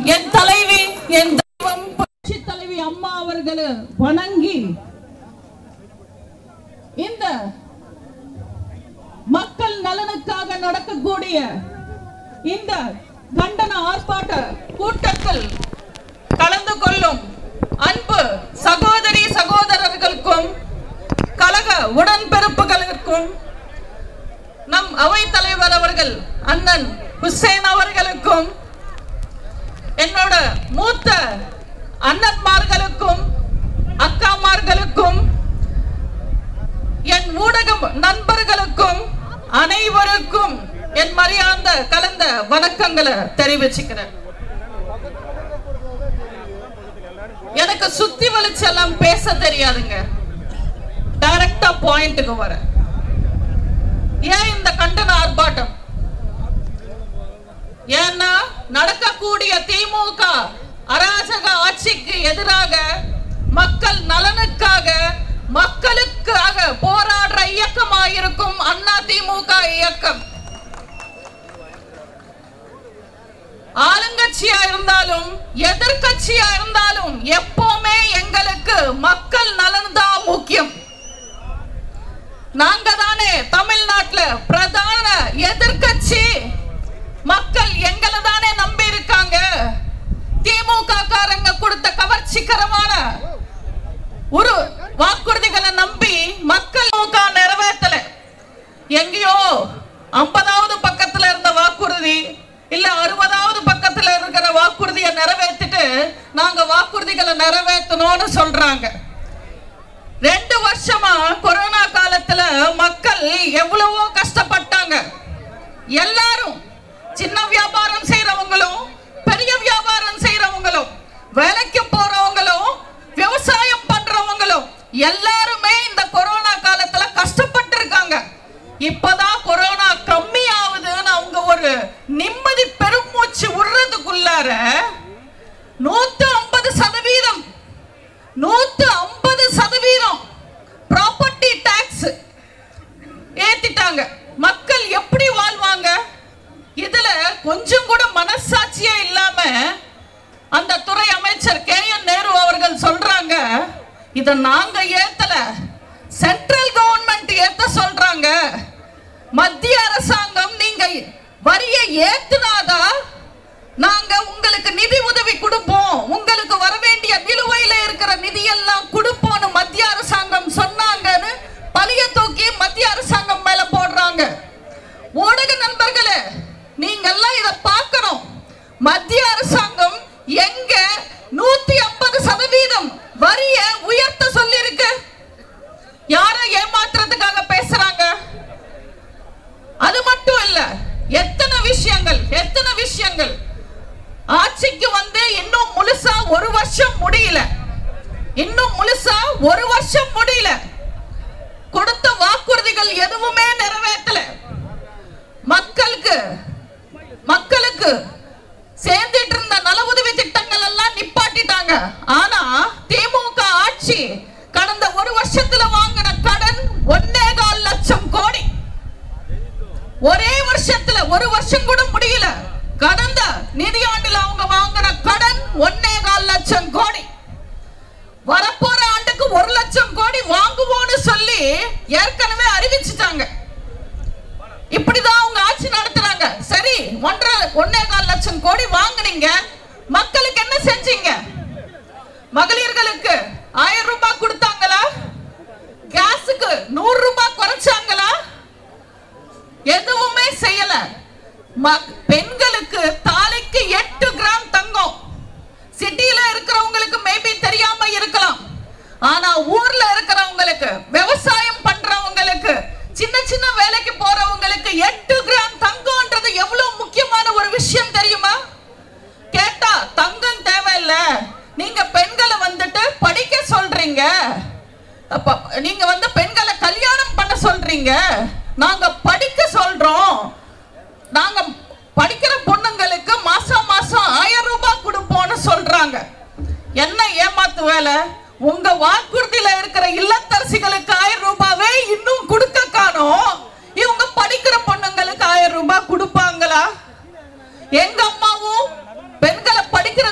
என் தலைவி என் தெய்வம் புரட்சி தலைவி அம்மா அவர்களை வணங்கி இந்த மக்கள் நலனுக்காக நடக்கக்கூடிய இந்த கண்டன ஆர்ப்பாட்ட கூட்டத்தில் கலந்து கொள்ளும் அன்பு சகோதரி சகோதரர்களுக்கும் கழக உடன்பிறப்புகளுக்கும் நம் அவை தலைவர் அவர்கள் அண்ணன் ஹுசேன் அவர்களுக்கும் என்னோட மூத்த அண்ணன்மார்களுக்கும் அக்காமார்களுக்கும் என் ஊடக நண்பர்களுக்கும் அனைவருக்கும் என் மரியாதை கலந்த வணக்கங்களை தெரிவிச்சுக்கிறேன் எனக்கு சுத்தி வலிச்செல்லாம் பேச தெரியாதுங்க டைரக்டா பாயிண்ட்டுக்கு வரேன் ஏன் இந்த கண்டன ஆர்ப்பாட்டம் ஏன்னா நடக்கக்கூடிய திமுக அராஜக ஆட்சிக்கு எதிராக மக்கள் நலனுக்காக மக்களுக்காக போராடுற இயக்கமாயிருக்கும் அண்ணா திமுக இயக்கம் ஆளுங்கட்சியா இருந்தாலும் எதிர்கட்சியா இருந்தாலும் எப்பவுமே எங்களுக்கு மக்கள் நலன் தான் முக்கியம் நாங்க தானே தமிழ்நாட்டுல பிரதான எதிர்க்கட்சி மக்கள் எங்களை தானே நம்பி இருக்காங்க திமுக காரங்க கொடுத்த கவர்ச்சிகரமான ஒரு வாக்குறுதிகளை நம்பி மக்கள் திமுக நிறைவேற்றல எங்கேயோ ஐம்பதாவது பக்கத்துல இருந்த வாக்குறுதி இல்ல அறுபதாவது பக்கத்துல இருக்கிற வாக்குறுதியை நிறைவேற்றிட்டு நாங்க வாக்குறுதிகளை நிறைவேற்றணும்னு சொல்றாங்க ரெண்டு வருஷமா கொரோனா காலத்துல மக்கள் எவ்வளவோ கஷ்டப்பட்டாங்க எல்லாரும் சின்ன வியாபாரம் செய்யறவங்களும் பெரிய வியாபாரம் செய்யறவங்களும் வேலைக்கு போறவங்களும் விவசாயம் பண்றவங்களும் எல்லாருமே இந்த கொரோனா காலத்துல கஷ்டப்பட்டு இருக்காங்க இப்பதான் கொரோனா கம்மி ஆகுதுன்னு அவங்க ஒரு நிம்மதி பெருமூச்சு விடுறதுக்குள்ளார நூத்து ஐம்பது சதவீதம் நூத்து ஐம்பது சதவீதம் ப்ராப்பர்ட்டி டாக்ஸ் ஏத்திட்டாங்க மக்கள் எப்படி வாழ்வாங்க இதுல கொஞ்சம் கூட மனசாட்சியே இல்லாம அந்த துறை அமைச்சர் கே என் நேரு அவர்கள் சொல்றாங்க இத நாங்க ஏத்தல சென்ட்ரல் கவர்மெண்ட் ஏத்த சொல்றாங்க மத்திய அரசாங்கம் நீங்க வரியை ஏத்துனாதான் நாங்க உங்களுக்கு நிதி உதவி கொடுப்போம் உங்களுக்கு வர வேண்டிய நிலுவையில இருக்கிற நிதி எல்லாம் கொடுப்போம்னு மத்திய அரசாங்கம் சொன்னாங்கன்னு பழிய தூக்கி மத்திய அரசாங்கம் மேல போடுறாங்க ஊடக நண்பர்களே நீங்க எல்லாம் இத பார்க்கணும் மத்திய அரசாங்கம் எங்க நூத்தி ஐம்பது சதவீதம் வரிய உயர்த்த சொல்லி இருக்கு யாரை ஏமாத்துறதுக்காக பேசுறாங்க அது மட்டும் இல்ல எத்தனை விஷயங்கள் எத்தனை விஷயங்கள் ஆட்சிக்கு வந்து இன்னும் முழுசா ஒரு வருஷம் முடியல இன்னும் முழுசா ஒரு வருஷம் முடியல கொடுத்த வாக்குறுதிகள் எதுவுமே நிறைவேற்றல மக்களுக்கு மக்களுக்கு சேர்ந்துட்டு இருந்த நல உதவி திட்டங்கள் எல்லாம் நிப்பாட்டிட்டாங்க ஆனா திமுக ஆட்சி கடந்த ஒரு வருஷத்துல வாங்கின கடன் ஒன்னே கால் லட்சம் கோடி ஒரே வருஷத்துல ஒரு வருஷம் கூட முடியல கடந்த நிதியாண்டுல அவங்க வாங்கின கடன் ஒன்னே கால் லட்சம் கோடி வரப்போற ஆண்டுக்கு ஒரு லட்சம் கோடி வாங்குவோம்னு சொல்லி ஏற்கனவே அறிவிச்சுட்டாங்க இப்படிதான் அவங்க ஆட்சி நடத்துறாங்க சரி ஒன்றரை ஒன்னே கால் லட்சம் கோடி வாங்குனீங்க மக்களுக்கு என்ன செஞ்சீங்க மகளிர்களுக்கு ஆயிரம் ரூபாய் கொடுத்தாங்களா கேஸுக்கு நூறு ரூபாய் குறைச்சாங்களா எதுவுமே செய்யல மக்- பெண்களுக்கு தாலிக்கு எட்டு கிராம் தங்கம் சிட்டில இருக்கிறவங்களுக்கு மேபி தெரியாம இருக்கலாம் ஆனா ஊர்ல இருக்கிறவங்களுக்கு விவசாயம் பண்றவங்களுக்கு சின்ன சின்ன வேலைக்கு போறவங்களுக்கு எட்டு கிராம் தங்கம்ன்றது எவ்வளவு முக்கியமான ஒரு விஷயம் தெரியுமா கேட்டா தங்கம் தேவையில்ல நீங்க பெண்களை வந்துட்டு படிக்க சொல்றீங்க அப்ப நீங்க வந்து பெண்களை கல்யாணம் பண்ண சொல்றீங்க நாங்க படிக்க சொல்றோம் நாங்க படிக்கிற பொண்ணுங்களுக்கு மாசம் மாசம் ஆயிரம் ரூபாய் கொடுப்போம்னு சொல்றாங்க என்ன ஏமாத்து வேலை உங்க வாக்குறுதியில இருக்கிற இல்லத்தரசிகளுக்கு ஆயிரம் ரூபாவே இன்னும் கொடுக்க காணோம் இவங்க படிக்கிற பொண்ணுங்களுக்கு ஆயிரம் ரூபாய் கொடுப்பாங்களா எங்க அம்மாவும் பெண்களை படிக்கிற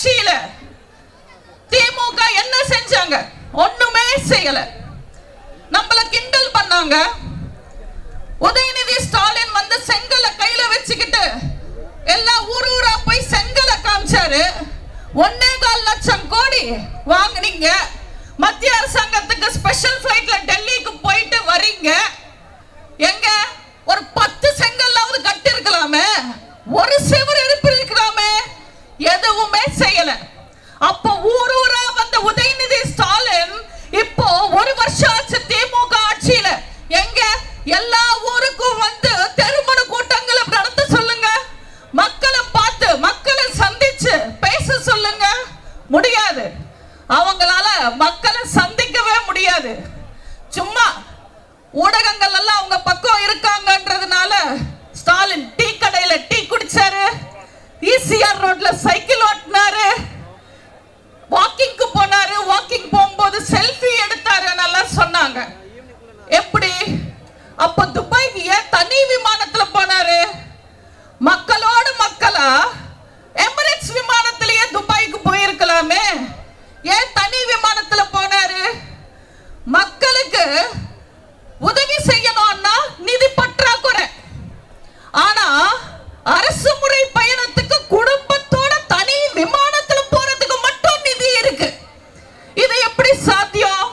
ஆட்சியில திமுக என்ன செஞ்சாங்க ஒண்ணுமே செய்யல நம்மள கிண்டல் பண்ணாங்க உதயநிதி ஸ்டாலின் வந்து செங்கலை கையில வச்சுக்கிட்டு எல்லா ஊர் ஊரா போய் செங்கலை காமிச்சாரு ஒன்னே கால் லட்சம் கோடி வாங்குனீங்க மத்திய அரசாங்கத்துக்கு ஸ்பெஷல் ஃபிளைட்ல டெல்லிக்கு போயிட்டு வரீங்க எங்க ஒரு பத்து செங்கல்லாவது கட்டி இருக்கலாமே ஒரு செவர் எழுப்பி இருக்கலாமே எதுவுமே செய்யல அப்போ ஊர் ஊரா வந்த உதயநிதி ஸ்டாலின் இப்போ ஒரு வருஷம் ஆச்சு திமுக ஆட்சியில எங்க எல்லா ஊருக்கும் வந்து தெருமண கூட்டங்களை நடத்த சொல்லுங்க மக்களை பார்த்து மக்களை சந்திச்சு பேச சொல்லுங்க முடியாது அவங்களால மக்களை சந்திக்கவே முடியாது சும்மா ஊடகங்கள் எல்லாம் அவங்க பக்கம் இருக்காங்கன்றதுனால ஸ்டாலின் டீ கடையில டீ குடிச்சாரு ஈசிஆர் ரோட்ல சைக்கிள் ஓட்டினாரு வாக்கிங்க்கு போனாரு வாக்கிங் போகும்போது செல்ஃபி எடுத்தாரு நல்லா சொன்னாங்க எப்படி அப்ப துபாய்க்கு ஏன் தனி விமானத்துல போனாரு மக்களோடு மக்களா எமிரேட்ஸ் விமானத்திலேயே துபாய்க்கு போயிருக்கலாமே ஏன் தனி விமானத்துல போனாரு மக்களுக்கு உதவி செய்யணும்னா நிதி பற்றாக்குறை ஆனா அரசு முறை பயணத்துக்கு குடும்பத்தோட தனி விமானத்துல போறதுக்கு மட்டும் நிதி இருக்கு இது எப்படி சாத்தியம்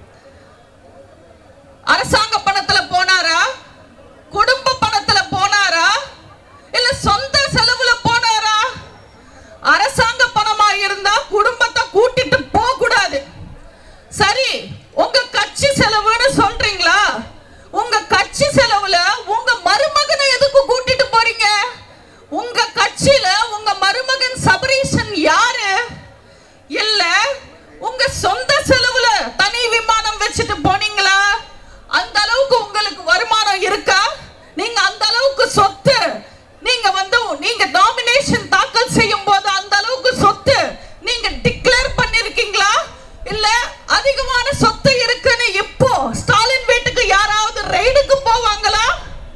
அரசாங்க பணத்துல போனாரா குடும்ப பணத்துல போனாரா இல்ல சொந்த செலவுல போனாரா அரசாங்க பணமா இருந்தா குடும்பத்தை கூட்டிட்டு போக கூடாது சரி உங்க கட்சி செலவுன்னு சொல்றீங்களா உங்க கட்சி செலவுல உங்க மருமகனை எதுக்கு கூட்டிட்டு போறீங்க உங்க கட்சியில உங்க மருமகன் சபரீஷன் யாரு இல்ல உங்க சொந்த செலவுல தனி விமானம் வச்சுட்டு போனீங்களா அந்த அளவுக்கு உங்களுக்கு வருமானம் இருக்கா நீங்க அந்த அளவுக்கு சொத்து நீங்க வந்து நீங்க நாமினேஷன் தாக்கல் செய்யும் போது அந்த அளவுக்கு சொத்து நீங்க டிக்ளேர் பண்ணிருக்கீங்களா இல்ல அதிகமான சொத்து இருக்குன்னு இப்போ ஸ்டாலின் வீட்டுக்கு யாராவது ரெய்டுக்கு போவாங்களா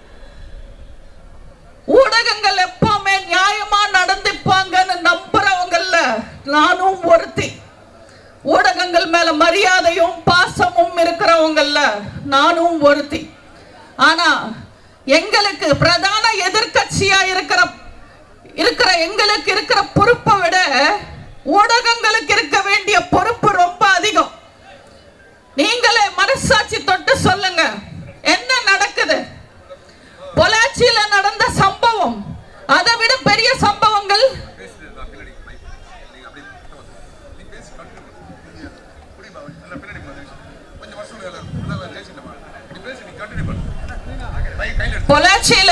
ஊடகங்கள் எப்பவுமே நியாயமா நடந்துப்பாங்கன்னு நம்புறவங்கல்ல நானும் ஒருத்தி ஊடகங்கள் மேல மரியாதையும் பாசமும் இருக்கிறவங்கல்ல நானும் ஒருத்தி ஆனா எங்களுக்கு பிரதான எதிர்க்கட்சியா இருக்கிற இருக்கிற எங்களுக்கு இருக்கிற பொறுப்பை விட ஊடகங்களுக்கு இருக்க வேண்டிய பொறுப்பு ரொம்ப அதிகம் நீங்களே மனசாட்சி தொட்டு சொல்லுங்க என்ன நடக்குது பொள்ளாச்சியில நடந்த சம்பவம் அதை விட பெரிய சம்பவங்கள் பொள்ளாச்சியில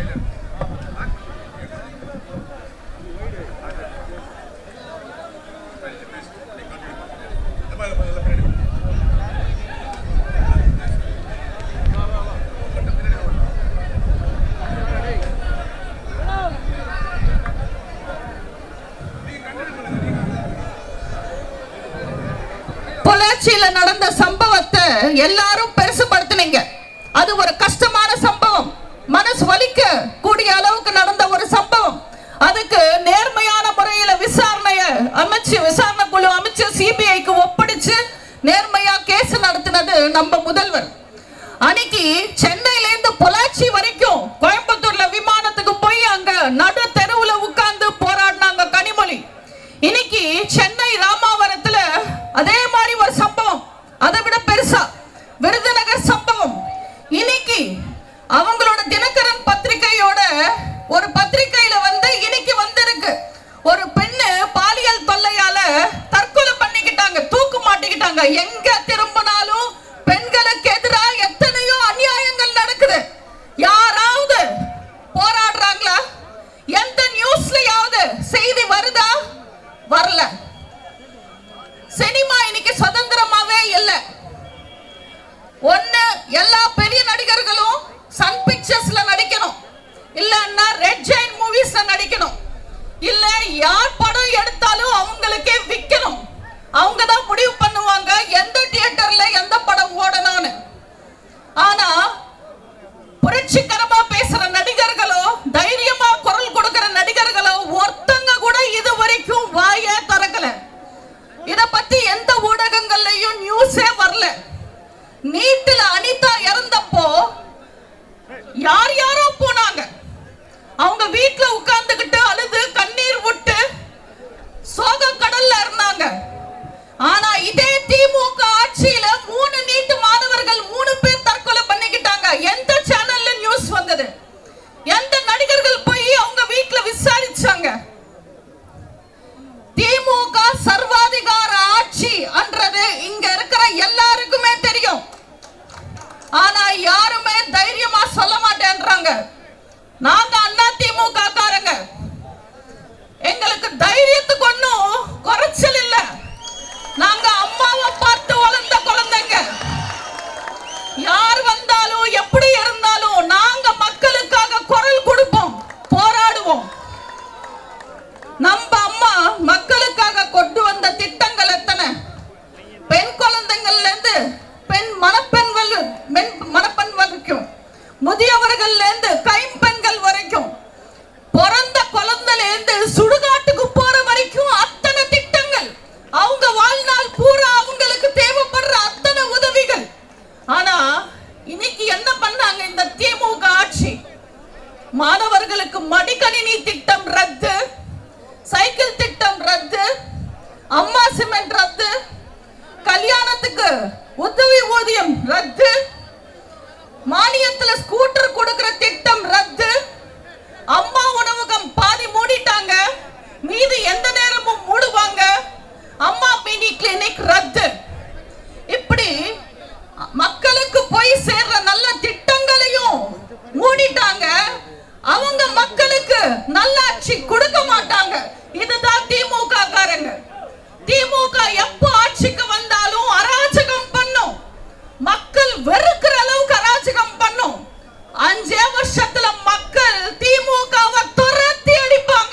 பொள்ளாச்சியில நடந்த சம்பவத்தை எல்லாரும் பெருசுபடுத்துனீங்க அது ஒரு கஷ்டமான சம்பவம் மனசு வலிக்க கூடிய அளவுக்கு நடந்த ஒரு சம்பவம் அதுக்கு நேர்மையான முறையில விசாரணைய அமைச்சு விசாரணை குழு அமைச்சு சிபிஐக்கு ஒப்படைச்சு நேர்மையா கேஸ் நடத்தினது நம்ம முதல்வர் அன்னைக்கு சென்னையில இருந்து பொள்ளாச்சி வரைக்கும் கோயம்புத்தூர்ல விமானத்துக்கு போய் அங்க நடு தெருவுல உட்கார்ந்து போராடினாங்க கனிமொழி இன்னைக்கு சென்னை ராமாவரத்துல அதே மாதிரி ஒரு சம்பவம் அதை விட பெருசா விருதுநகர் சம்பவம் இன்னைக்கு அவங்களோட தினகரன் பத்திரிகையோட ஒரு பத்திரிகையில வந்து இன்னைக்கு வந்திருக்கு ஒரு பெண்ணு பாலியல் தொல்லையால தற்கொலை பண்ணிக்கிட்டாங்க தூக்கு மாட்டிக்கிட்டாங்க எங்க திரும்பினாலும் பெண்களுக்கு எதிராக எத்தனையோ அநியாயங்கள் நடக்குது யாராவது போராடுறாங்களா எந்த நியூஸ்லயாவது செய்தி வருதா வரல சினிமா இன்னைக்கு சுதந்திரமாவே இல்ல ஒண்ணு எல்லா பெரிய நடிகர்களும் சன் பிக்சர்ஸ்ல நடிக்கணும் இல்லன்னா ரெட் ஜெயின் மூவிஸ்ல நடிக்கணும் இல்ல யார் படம் எடுத்தாலும் அவங்களுக்கே விக்கணும் அவங்க தான் முடிவு பண்ணுவாங்க எந்த தியேட்டர்ல எந்த படம் ஓடணும்னு ஆனா புரட்சிகரமா பேசுற நடிகர்களோ தைரியமா குரல் கொடுக்கிற நடிகர்களோ ஒருத்தங்க கூட இது வரைக்கும் வாய போராடுவோம் நம்ம அம்மா மக்களுக்காக கொண்டு வந்த திட்டங்கள் எத்தனை பெண் குழந்தைங்கள்ல இருந்து பெண் மணப்பெண் வலு- மென் மணப்பெண் வரைக்கும் முதியவர்கள்ல இருந்து கைம்பெண்கள் வரைக்கும் பிறந்த குழந்தையில இருந்து சுடுகாட்டுக்கு போற வரைக்கும் அத்தனை திட்டங்கள் அவங்க வாழ்நாள் பூரா அவங்களுக்கு தேவைப்படுற அத்தனை உதவிகள் ஆனா இன்னைக்கு என்ன பண்ணாங்க இந்த திமுக ஆட்சி மாணவர்களுக்கு மடிக்கணினி திட்டம் ரத்து சைக்கிள் திட்டம் ரத்து அம்மா சிமெண்ட் ரத்து கல்யாணத்துக்கு உதவி ஊதியம் ரத்து மானியத்துல ஸ்கூட்டர் கொடுக்கிற திட்டம் ரத்து அம்மா உணவகம் பாதி மூடிட்டாங்க மீதி எந்த நேரமும் மூடுவாங்க அம்மா மினி கிளினிக் ரத்து இப்படி மக்களுக்கு போய் சேர்ற நல்ல திட்டங்களையும் மூடிட்டாங்க அவங்க மக்களுக்கு நல்லாட்சி கொடுக்க மாட்டாங்க இதுதான் திமுக காரங்க திமுக எப்போ ஆட்சிக்கு வந்தாலும் அராஜகம் பண்ணும் மக்கள் வெறுக்கிற அளவுக்கு அராஜகம் பண்ணும் அஞ்சே வருஷத்துல மக்கள் திமுகவை துரத்தி அடிப்பாங்க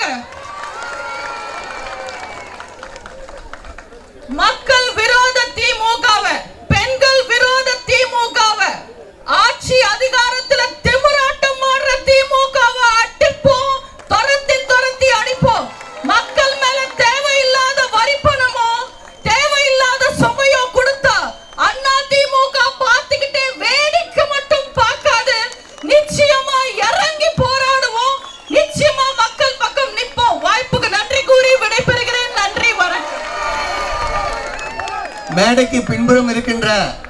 மக்கள் விரோத திமுகவை பெண்கள் விரோத திமுகவை ஆட்சி அதிகாரத்துல திமிராட்டம் ஆடுற திமுகவை அடிப்போம் துரத்தி துரத்தி அடிப்போம் மக்கள் மேல தேவையில்லாத வரி பணமோ தேவையில்லாத சுமையோ கொடுத்தா அண்ணா திமுக பார்த்துக்கிட்டே வேடிக்கை மட்டும் பார்க்காது நிச்சயமா இறங்கி போராடுவோம் நிச்சயமா மக்கள் பக்கம் நிற்போம் வாய்ப்புக்கு நன்றி கூறி விடைபெறுகிறேன் நன்றி வணக்கம் மேடைக்கு பின்புறம் இருக்கின்ற